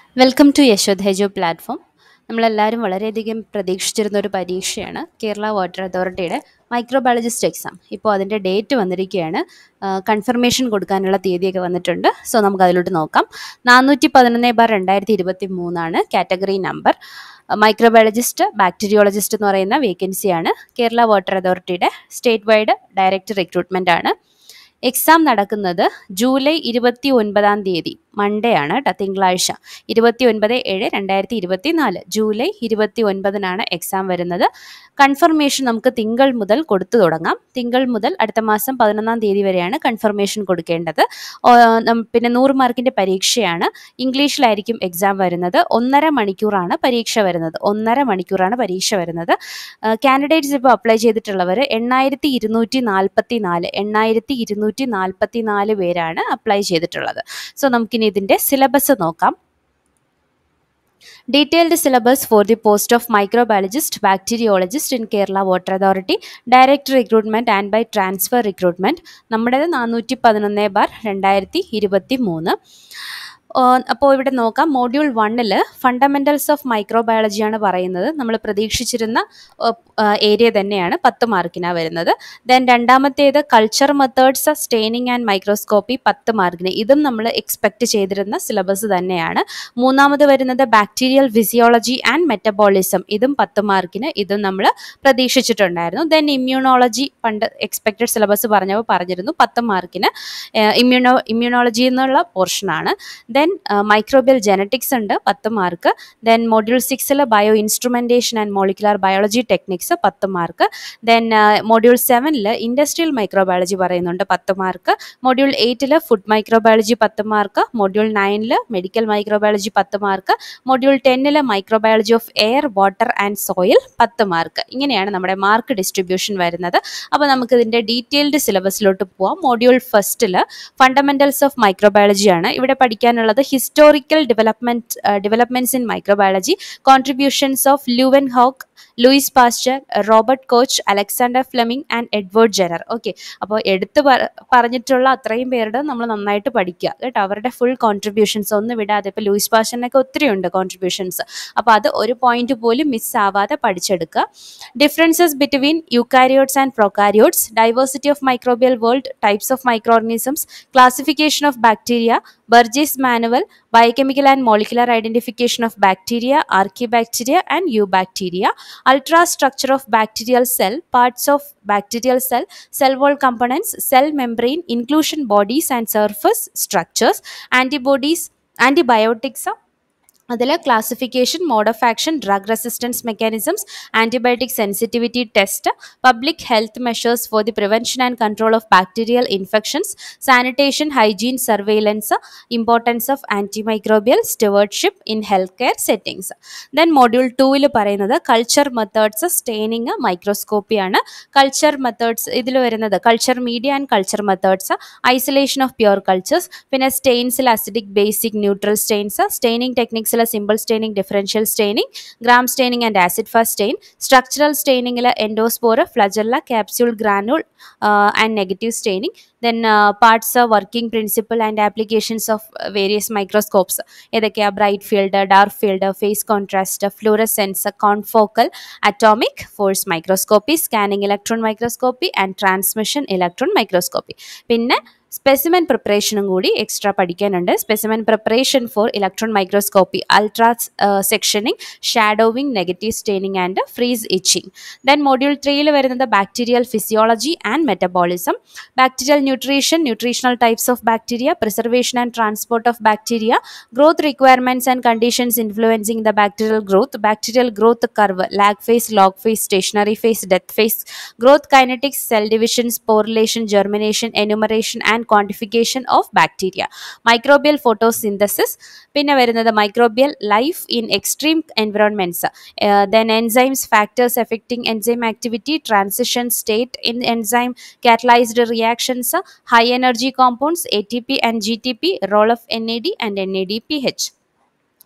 Welcome to യശോധൈജോ platform നമ്മളെല്ലാവരും വളരെയധികം പ്രതീക്ഷിച്ചിരുന്ന ഒരു പരീക്ഷയാണ് കേരള വാട്ടർ അതോറിറ്റിയുടെ മൈക്രോബയോളജിസ്റ്റ് എക്സാം ഇപ്പോൾ അതിൻ്റെ ഡേറ്റ് വന്നിരിക്കുകയാണ് കൺഫർമേഷൻ കൊടുക്കാനുള്ള തീയതിയൊക്കെ വന്നിട്ടുണ്ട് സോ നമുക്ക് അതിലോട്ട് നോക്കാം നാനൂറ്റി പതിനൊന്ന് ബാർ രണ്ടായിരത്തി ഇരുപത്തി മൂന്നാണ് കാറ്റഗറി നമ്പർ മൈക്രോബയോളജിസ്റ്റ് ബാക്ടീരിയോളജിസ്റ്റ് എന്ന് പറയുന്ന വേക്കൻസിയാണ് കേരള വാട്ടർ അതോറിറ്റിയുടെ സ്റ്റേറ്റ് വൈഡ് ഡയറക്റ്റ് റിക്രൂട്ട്മെൻ്റ് ആണ് എക്സാം നടക്കുന്നത് ജൂലൈ ഇരുപത്തി ഒൻപതാം തീയതി മൺഡേ ആണ് കേട്ടോ തിങ്കളാഴ്ച ഇരുപത്തി ഒൻപത് ഏഴ് രണ്ടായിരത്തി ഇരുപത്തി നാല് ജൂലൈ ഇരുപത്തി ഒൻപതിനാണ് എക്സാം വരുന്നത് കൺഫർമേഷൻ നമുക്ക് തിങ്കൾ മുതൽ കൊടുത്തു തുടങ്ങാം തിങ്കൾ മുതൽ അടുത്ത മാസം പതിനൊന്നാം തീയതി വരെയാണ് കൺഫർമേഷൻ കൊടുക്കേണ്ടത് ഓ, നം- പിന്നെ നൂറ് മാർക്കിൻ്റെ പരീക്ഷയാണ് ഇംഗ്ലീഷിലായിരിക്കും എക്സാം വരുന്നത് ഒന്നര മണിക്കൂറാണ് പരീക്ഷ വരുന്നത് ഒന്നര മണിക്കൂറാണ് പരീക്ഷ വരുന്നത് കാൻഡിഡേറ്റ്സ് ഇപ്പോൾ അപ്ലൈ ചെയ്തിട്ടുള്ളവർ എണ്ണായിരത്തി ഇരുന്നൂറ്റി നാൽപ്പത്തി നാല് എണ്ണായിരത്തി ഇരുന്നൂറ്റി നാൽപ്പത്തി നാല് പേരാണ് അപ്ലൈ ചെയ്തിട്ടുള്ളത് സോ നമുക്കിനി ഇതിൻ്റെ സിലബസ് നോക്കാം detailed syllabus for the post of microbiologist bacteriologist in Kerala water authority direct recruitment and by transfer recruitment നമ്മുടേത് നാനൂറ്റി പതിനൊന്ന് ബാർ രണ്ടായിരത്തി ഇരുപത്തി മൂന്ന് അപ്പോൾ ഇവിടെ നോക്കാം മോഡ്യൂൾ വണ്ണിൽ ഫണ്ടമെൻറ്റൽസ് ഓഫ് മൈക്രോബയോളജിയാണ് പറയുന്നത് നമ്മൾ പ്രതീക്ഷിച്ചിരുന്ന ഏരിയ തന്നെയാണ് പത്ത് മാർക്കിനാണ് വരുന്നത് ദെൻ രണ്ടാമത്തേത് culture methods staining and microscopy പത്ത് മാർക്കിന് ഇതും നമ്മൾ എക്സ്പെക്റ്റ് ചെയ്തിരുന്ന സിലബസ് തന്നെയാണ് മൂന്നാമത് വരുന്നത് ബാക്ടീരിയൽ ഫിസിയോളജി ആൻഡ് മെറ്റബോളിസം ഇതും പത്ത് മാർക്കിന് ഇതും നമ്മൾ പ്രതീക്ഷിച്ചിട്ടുണ്ടായിരുന്നു ദെൻ ഇമ്മ്യൂണോളജി പണ്ട് എക്സ്പെക്റ്റഡ് സിലബസ് പറഞ്ഞപ്പോൾ പറഞ്ഞിരുന്നു പത്ത് മാർക്കിന് ഇമ്മ്യൂണോ ഇമ്മ്യൂണോളജി എന്നുള്ള പോർഷനാണ് ദെൻ മൈക്രോബിയൽ ജനറ്റിക്സ് ഉണ്ട് പത്ത് മാർക്ക് ദെൻ മോഡ്യൂൾ സിക്സിൽ bio instrumentation and molecular biology techniques പത്ത് മാർക്ക് ദെൻ മോഡ്യൂൾ സെവനിൽ ഇൻഡസ്ട്രിയൽ മൈക്രോബയോളജി പറയുന്നുണ്ട് പത്ത് മാർക്ക് മോഡ്യൂൾ എയ്റ്റിൽ ഫുഡ് മൈക്രോബയോളജി പത്ത് മാർക്ക് മോഡ്യൂൾ നയനിൽ മെഡിക്കൽ മൈക്രോബയോളജി പത്ത് മാർക്ക് മോഡ്യൂൾ ടെന്നിൽ microbiology of air water and soil പത്ത് മാർക്ക് ഇങ്ങനെയാണ് നമ്മുടെ മാർക്ക് ഡിസ്ട്രിബ്യൂഷൻ വരുന്നത് അപ്പോൾ നമുക്ക് ഇതിൻ്റെ ഡീറ്റെയിൽഡ് സിലബസിലോട്ട് പോവാം മോഡ്യൂൾ ഫസ്റ്റിൽ ഫണ്ടമെന്റൽസ് ഓഫ് മൈക്രോബയോളജി ആണ് ഇവിടെ പഠിക്കാനുള്ളത് historical development developments in microbiology contributions of Leeuwenhoek Louis Pasteur Robert Koch Alexander Fleming and Edward Jenner okay അപ്പോൾ എടുത്ത് പറ- പറഞ്ഞിട്ടുള്ള അത്രയും പേരുടെ നമ്മൾ നന്നായിട്ട് പഠിക്കുക കേട്ടോ അവരുടെ ഫുൾ കോൺട്രിബ്യൂഷൻസ് ഒന്നും വിടാതെ ഇപ്പോൾ ലൂയിസ് പാസ്റ്ററിനൊക്കെ ഒത്തിരി ഉണ്ട് കോൺട്രിബ്യൂഷൻസ് അപ്പോൾ അത് ഒരു പോയിന്റ് പോലും മിസ് ആവാതെ പഠിച്ചെടുക്കുക differences between eukaryotes and prokaryotes diversity of microbial world types of micro organisms classification of bacteria Bergey's manual biochemical and molecular identification of bacteria archaebacteria and eubacteria ultra structure of bacterial cell parts of bacterial cell cell wall components cell membrane inclusion bodies and surface structures antibodies antibiotics അതിൽ classification mode of action drug resistance mechanisms antibiotic sensitivity test public health measures for the prevention and control of bacterial infections sanitation hygiene surveillance importance of antimicrobial stewardship in health care settings then module ടൂവിൽ പറയുന്നത് culture methods staining മൈക്രോസ്കോപ്പിയാണ് culture methods ഇതിൽ വരുന്നത് culture media and culture methods isolation of pure cultures പിന്നെ സ്റ്റെയിൻസിൽ acidic basic neutral stains staining ടെക്നിക്സിൽ simple staining differential staining gram staining and acid fast stain structural സ്റ്റെയിനിങ്ങിൽ endospore flagella capsule granule and negative staining then parts working principle and applications of various microscopes ഏതൊക്കെയാണ് bright field dark field phase contrast fluorescence confocal atomic force microscopy scanning electron microscopy and transmission electron microscopy പിന്നെ specimen പ്രിപ്പറേഷനും കൂടി extra പഠിക്കാനുണ്ട് specimen preparation for electron microscopy ultra sectioning shadowing negative staining and freeze etching then module ത്രീയിൽ വരുന്നത് bacterial physiology and metabolism bacterial nutrition nutritional types of bacteria preservation and transport of bacteria growth requirements and conditions influencing the bacterial growth bacterial growth curve lag phase log phase stationary phase death phase growth kinetics cell division sporulation germination enumeration and quantification of bacteria microbial photosynthesis പിന്നെ വരുന്നത് microbial life in extreme environments then enzymes factors affecting enzyme activity transition state in enzyme catalyzed reactions, high energy compounds, ATP and GTP, role of NAD and NADPH.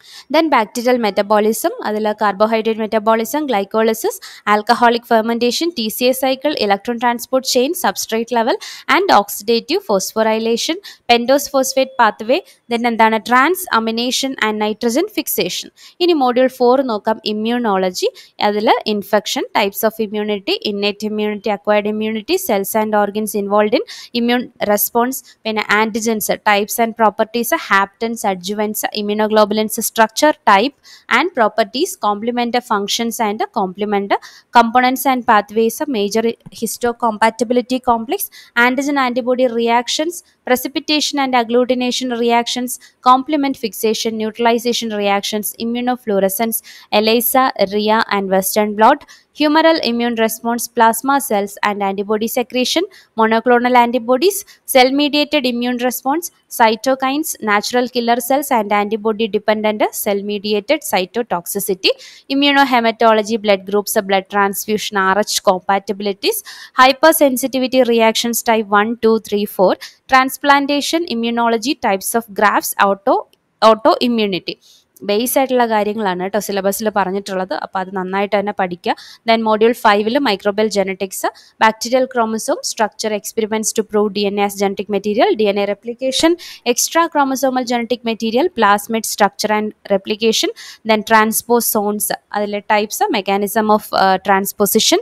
Then bacterial metabolism അതിൽ carbohydrate metabolism glycolysis alcoholic fermentation T C A cycle electron transport chain substrate level and oxidative phosphorylation pentose phosphate pathway then എന്താണ് transamination and nitrogen fixation ഇനി module four നോക്കാം immunology അതിൽ infection types of immunity innate immunity acquired immunity cells and organs involve in immune response പിന്നെ antigens types and properties haptens adjuvants immunoglobulins structure, type, and properties, complement functions and complement components and pathways, major histocompatibility complex, antigen antibody reactions, precipitation and agglutination reactions, complement fixation, neutralization reactions, immunofluorescence, ELISA, RIA, and Western blot, humoral immune response, plasma cells and antibody secretion, monoclonal antibodies, cell mediated immune response, cytokines, natural killer cells, and antibody dependent cell mediated cytotoxicity, immunohematology, blood groups, blood transfusion, RH compatibilities, hypersensitivity reactions type 1, 2, 3, 4, transplantation, immunology, types of grafts, auto autoimmunity. Base ആയിട്ടുള്ള കാര്യങ്ങളാണ് കേട്ടോ സിലബസിൽ പറഞ്ഞിട്ടുള്ളത് അപ്പോൾ അത് നന്നായിട്ട് തന്നെ പഠിക്കുക ദെൻ മോഡ്യൂൾ ഫൈവിൽ microbial genetics bacterial chromosome structure experiments to prove D N A as genetic material D N A replication extra chromosomal genetic material plasmid structure and replication then transposons അതിലെ types mechanism of transposition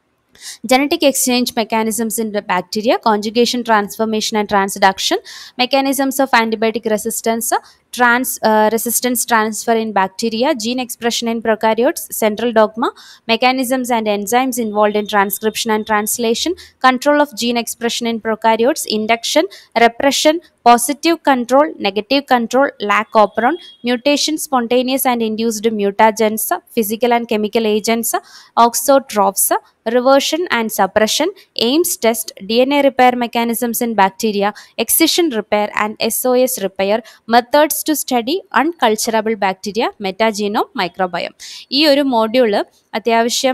genetic exchange mechanisms in the bacteria, conjugation, transformation, and transduction, mechanisms of antibiotic resistance, trans uh, resistance transfer in bacteria, gene expression in prokaryotes, central dogma, mechanisms and enzymes involved in transcription and translation, control of gene expression in prokaryotes, induction, repression, positive control, negative control, lack operon, mutation, spontaneous and induced mutagens, physical and chemical agents, auxotrophs, reversion and suppression, Ames test, DNA repair mechanisms in bacteria, excision repair and SOS repair, methods to study unculturable bacteria, metagenome, microbiome. ഈ ഒരു module അത്യാവശ്യം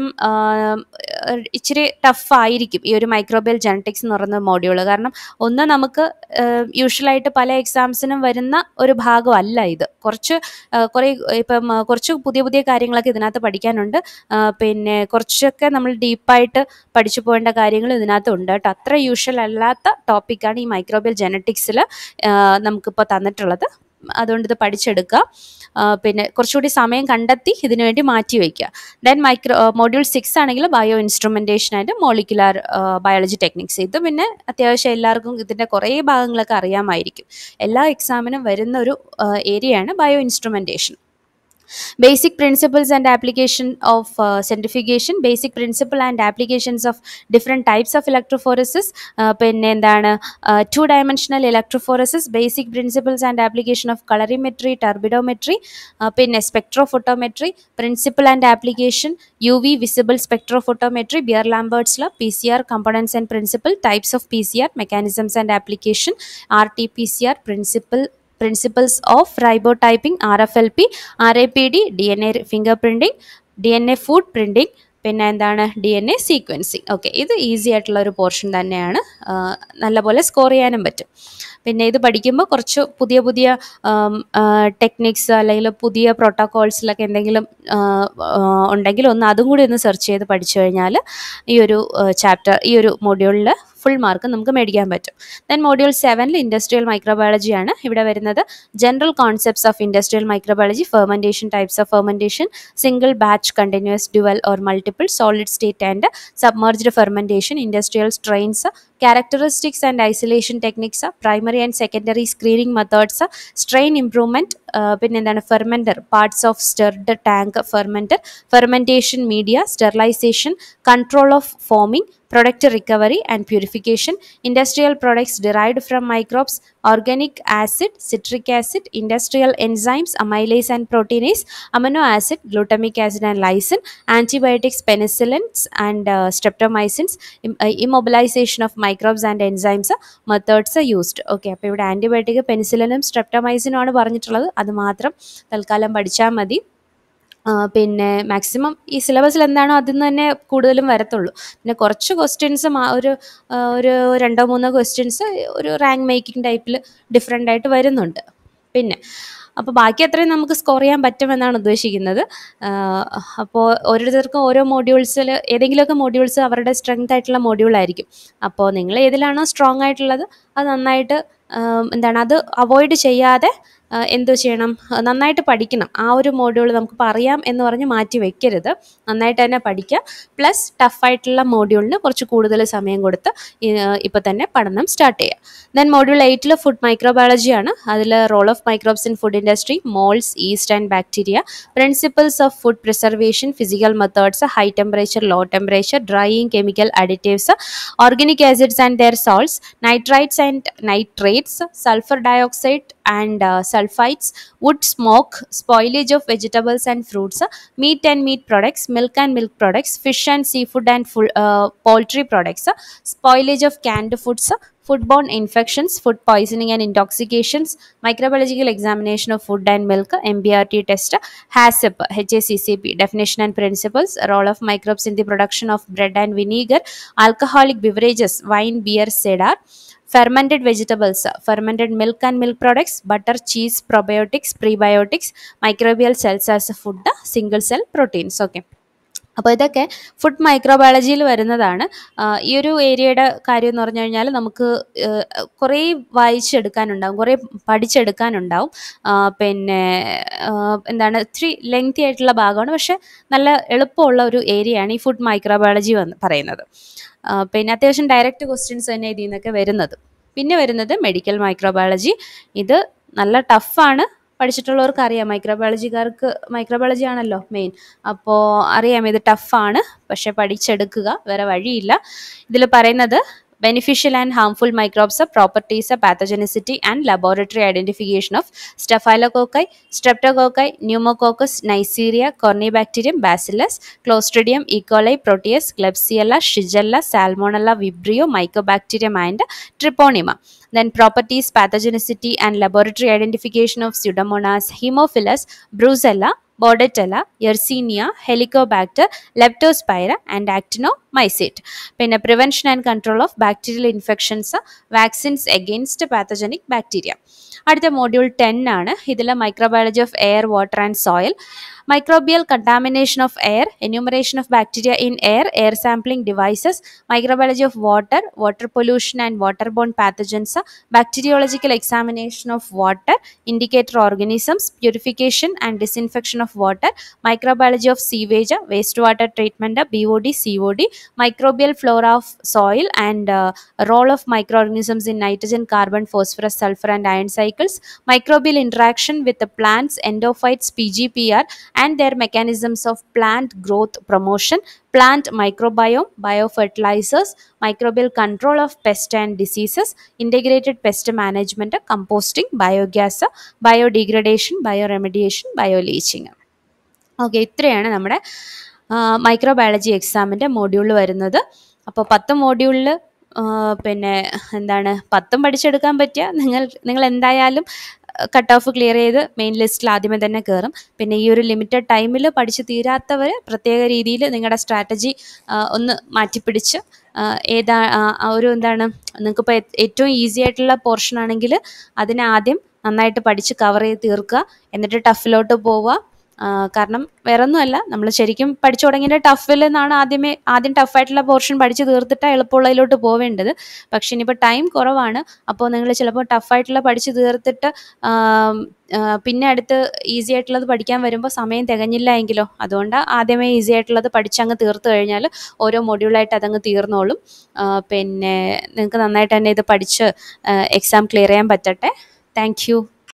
ഇച്ചിരി ടഫായിരിക്കും ഈ ഒരു microbial genetics എന്ന് പറയുന്ന module കാരണം ഒന്ന് നമുക്ക് യൂഷ്വലായിട്ട് പല എക്സാംസിനും വരുന്ന ഒരു ഭാഗമല്ല ഇത് കുറച്ച് കുറേ ഇപ്പം കുറച്ച് പുതിയ പുതിയ കാര്യങ്ങളൊക്കെ ഇതിനകത്ത് പഠിക്കാനുണ്ട് പിന്നെ കുറച്ചൊക്കെ നമ്മൾ ഡീപ്പായിട്ട് പഠിച്ചു പോകേണ്ട കാര്യങ്ങൾ ഇതിനകത്തുണ്ട് കേട്ടോ അത്ര യൂഷ്വൽ അല്ലാത്ത ടോപ്പിക്കാണ് ഈ മൈക്രോബിയൽ ജനറ്റിക്സിൽ നമുക്കിപ്പോൾ തന്നിട്ടുള്ളത് അതുകൊണ്ട് ഇത് പഠിച്ചെടുക്കുക പിന്നെ കുറച്ചുകൂടി സമയം കണ്ടെത്തി ഇതിനു വേണ്ടി മാറ്റി വയ്ക്കുക ദെൻ മൈക്രോ മോഡ്യൂൾ സിക്സ് ആണെങ്കിൽ bio instrumentation and molecular biology techniques ഇത് പിന്നെ അത്യാവശ്യം എല്ലാവർക്കും ഇതിൻ്റെ കുറേ ഭാഗങ്ങളൊക്കെ അറിയാമായിരിക്കും എല്ലാ എക്സാമിനും വരുന്ന ഒരു ഏരിയയാണ് bio instrumentation basic principles and application of uh, centrifugation basic principle and applications of different types of electrophoresis പിന്നെ എന്താണ് two dimensional electrophoresis basic principles and application of colorimetry turbidimetry പിന്നെ spectrophotometry principle and application U V visible spectrophotometry Beer Lambert's law P C R components and principle types of P C R mechanisms and application R T P C R principle principles of ribotyping RFLP, RAPD, DNA fingerprinting, DNA food printing, പിന്നെ എന്താണ് D N A sequencing okay ഇത് easy ആയിട്ടുള്ള ഒരു portion തന്നെയാണ് നല്ലപോലെ score ചെയ്യാനും പറ്റും പിന്നെ ഇത് പഠിക്കുമ്പോൾ കുറച്ച് പുതിയ പുതിയ ടെക്നിക്സ് അല്ലെങ്കിൽ പുതിയ പ്രോട്ടോകോൾസിലൊക്കെ എന്തെങ്കിലും ഉണ്ടെങ്കിൽ ഒന്ന് അതും കൂടി ഒന്ന് സെർച്ച് ചെയ്ത് പഠിച്ചു കഴിഞ്ഞാൽ ഈ ഒരു ചാപ്റ്റർ ഈ ഒരു മൊഡ്യൂളിൽ ഫുൾ മാർക്ക് നമുക്ക് മേടിക്കാൻ പറ്റും ദെൻ മോഡ്യൂൾ സെവനിൽ ഇൻഡസ്ട്രിയൽ മൈക്രോബയോളജിയാണ് ഇവിടെ വരുന്നത് general concepts of industrial microbiology fermentation types of fermentation single batch continuous dual or multiple solid state and submerged fermentation industrial strains characteristics and isolation techniques primary and secondary screening methods strain improvement പിന്നെ എന്താണ് fermenter parts of stirred tank fermenter fermentation media sterilisation control of foaming product recovery and purification, industrial products derived from microbes, organic acid, citric acid, industrial enzymes, amylase and proteinase, amino acid, glutamic acid and lysine, antibiotics, penicillins and uh, streptomycins, im- uh, immobilization of microbes and enzymes, methods used. Okay അപ്പോൾ ഇവിടെ antibiotic പെനിസിലിനും സ്ട്രെപ്റ്റമൈസിനും ആണ് പറഞ്ഞിട്ടുള്ളത് അത് മാത്രം തൽക്കാലം പഠിച്ചാൽ മതി പിന്നെ മാക്സിമം ഈ സിലബസിൽ എന്താണോ അതിൽ നിന്ന് തന്നെ കൂടുതലും വരത്തുള്ളൂ പിന്നെ കുറച്ച് ക്വസ്റ്റ്യൻസ് ഒരു ഒരു രണ്ടോ മൂന്നോ ക്വസ്റ്റ്യൻസ് ഒരു റാങ്ക് മേക്കിംഗ് ടൈപ്പിൽ ഡിഫറെൻ്റ് ആയിട്ട് വരുന്നുണ്ട് പിന്നെ അപ്പോൾ ബാക്കി അത്രയും നമുക്ക് സ്കോർ ചെയ്യാൻ പറ്റുമെന്നാണ് ഉദ്ദേശിക്കുന്നത് അപ്പോൾ ഓരോരുത്തർക്കും ഓരോ മോഡ്യൂൾസിൽ ഏതെങ്കിലുമൊക്കെ മോഡ്യൂൾസ് അവരുടെ സ്ട്രെങ്ത് ആയിട്ടുള്ള മോഡ്യൂളായിരിക്കും അപ്പോൾ നിങ്ങൾ ഏതിലാണോ സ്ട്രോങ് ആയിട്ടുള്ളത് അത് നന്നായിട്ട് ആം, എന്താണ് അത് അവോയ്ഡ് ചെയ്യാതെ ആ, എന്ത് ചെയ്യണം ആ, നന്നായിട്ട് പഠിക്കണം ആ ഒരു മോഡ്യൂൾ നമുക്കിപ്പോൾ അറിയാം എന്ന് പറഞ്ഞ് മാറ്റി വെക്കരുത് നന്നായിട്ട് തന്നെ പഠിക്കുക പ്ലസ് ടഫായിട്ടുള്ള മോഡ്യൂളിന് കുറച്ച് കൂടുതൽ സമയം കൊടുത്ത് ഇപ്പോൾ തന്നെ പഠനം സ്റ്റാർട്ട് ചെയ്യുക ദെൻ മോഡ്യൂൾ എയ്റ്റിൽ ഫുഡ് മൈക്രോബയോളജിയാണ് അതിൽ role of microbes in food industry moulds yeast and bacteria principles of food preservation physical methods high temperature low temperature drying chemical additives organic acids and their salts nitrites and nitrates sulphur dioxide and sulphites wood smoke spoilage of vegetables and fruits meat and meat products milk and milk products fish and seafood and full, uh, poultry products spoilage of canned foods foodborne infections food poisoning and intoxications microbiological examination of food and milk mbrt test HACCP HACCP definition and principles role of microbes in the production of bread and vinegar alcoholic beverages wine beer cider fermented vegetables fermented milk and milk products butter cheese probiotics prebiotics microbial cells as a food single cell proteins okay അപ്പോൾ ഇതൊക്കെ food മൈക്രോബയോളജിയിൽ വരുന്നതാണ് ആ, ഈ ഒരു ഏരിയയുടെ കാര്യം എന്ന് പറഞ്ഞു കഴിഞ്ഞാൽ നമുക്ക് ഏഹ്, കുറേ വായിച്ചെടുക്കാനുണ്ടാവും കുറേ പഠിച്ചെടുക്കാനുണ്ടാവും ആ, പിന്നെ ആ, എന്താണ് ഇത്തിരി ലെങ്തി ആയിട്ടുള്ള ഭാഗമാണ് പക്ഷെ നല്ല എളുപ്പമുള്ള ഒരു ഏരിയയാണ് ഈ ഫുഡ് മൈക്രോബയോളജി വന്ന് പറയുന്നത് ആ, പിന്നെ അത്യാവശ്യം ഡയറക്റ്റ് ക്വസ്റ്റ്യൻസ് തന്നെ ഇതിൽ നിന്നൊക്കെ വരുന്നത് പിന്നെ വരുന്നത് മെഡിക്കൽ മൈക്രോബയോളജി ഇത് നല്ല ടഫാണ് പഠിച്ചിട്ടുള്ളവർക്ക് അറിയാം മൈക്രോബയോളജിക്കാർക്ക് മൈക്രോബയോളജി ആണല്ലോ മെയിൻ അപ്പോൾ അറിയാം ഇത് ടഫാണ് പക്ഷെ പഠിച്ചെടുക്കുക വേറെ വഴിയില്ല ഇതിൽ പറയുന്നത് beneficial and harmful microbes properties pathogenicity and laboratory identification of staphylococci streptococci pneumococcus neisseria corynebacterium bacillus clostridium e coli proteus klebsiella shigella salmonella vibrio mycobacterium and treponema then properties pathogenicity and laboratory identification of pseudomonas haemophilus brucella Bordetella Yersinia Helicobacter Leptospira and actinomycete പിന്നെ prevention and control of bacterial infections vaccines against pathogenic bacteria അടുത്ത module ten ആണ് ഇതിൽ microbiology of air water and soil microbial contamination of air, enumeration of bacteria in air, air sampling devices, microbiology of water, water pollution and waterborne pathogens, bacteriological examination of water, indicator organisms, purification and disinfection of water, microbiology of sewage, wastewater treatment, BOD, COD, microbial flora of soil and uh, role of microorganisms in nitrogen, carbon, phosphorus, sulfur and iron cycles, microbial interaction with the plants, endophytes, PGPR and their mechanisms of plant growth promotion, plant microbiome, biofertilizers, microbial control of pest and diseases, integrated pest management, composting, biogas, biodegradation, bioremediation, bioleaching. Okay ഇത്രയാണ് നമ്മുടെ microbiology എക്സാമിൻ്റെ module വരുന്നത് അപ്പോൾ പത്ത് മോഡ്യൂളിൽ പിന്നെ എന്താണ് പത്തും പഠിച്ചെടുക്കാൻ പറ്റിയ നിങ്ങൾ നിങ്ങൾ എന്തായാലും കട്ട് ഓഫ് ക്ലിയർ ചെയ്ത് മെയിൻ ലിസ്റ്റിൽ ആദ്യമേ തന്നെ കയറും പിന്നെ ഈ ഒരു ലിമിറ്റഡ് ടൈമിൽ പഠിച്ച് തീരാത്തവർ പ്രത്യേക രീതിയിൽ നിങ്ങളുടെ സ്ട്രാറ്റജി ഒന്ന് മാറ്റിപ്പിടിച്ച് ആ, ഏതാ ആ, ആ ഒരു എന്താണ് നിങ്ങൾക്കിപ്പോൾ ഏറ്റവും ഈസി ആയിട്ടുള്ള പോർഷൻ ആണെങ്കിൽ അതിനെ ആദ്യം നന്നായിട്ട് പഠിച്ച് കവർ ചെയ്ത് തീർക്കുക എന്നിട്ട് ടഫിലോട്ട് പോവുക ആ, കാരണം വേറൊന്നുമല്ല നമ്മൾ ശരിക്കും പഠിച്ചു തുടങ്ങിയ ടഫിൽ നിന്നാണ് ആദ്യമേ ആദ്യം ടഫായിട്ടുള്ള പോർഷൻ പഠിച്ച് തീർത്തിട്ട് എളുപ്പമുള്ളതിലോട്ട് പോവേണ്ടത് പക്ഷെ ഇനിയിപ്പോൾ ടൈം കുറവാണ് അപ്പോൾ നിങ്ങൾ ചിലപ്പോൾ ടഫായിട്ടുള്ള പഠിച്ച് തീർത്തിട്ട് ആം, ആ, പിന്നെ അടുത്ത് ഈസി ആയിട്ടുള്ളത് പഠിക്കാൻ വരുമ്പോൾ സമയം തികഞ്ഞില്ല എങ്കിലോ അതുകൊണ്ട് ആദ്യമേ ഈസി ആയിട്ടുള്ളത് പഠിച്ചങ്ങ് തീർത്ത് കഴിഞ്ഞാൽ ഓരോ മൊഡ്യൂളായിട്ട് അതങ്ങ് തീർന്നോളും ആ, പിന്നെ നിങ്ങൾക്ക് നന്നായിട്ട് തന്നെ ഇത് പഠിച്ച് എക്സാം ക്ലിയർ ചെയ്യാൻ പറ്റട്ടെ താങ്ക് യു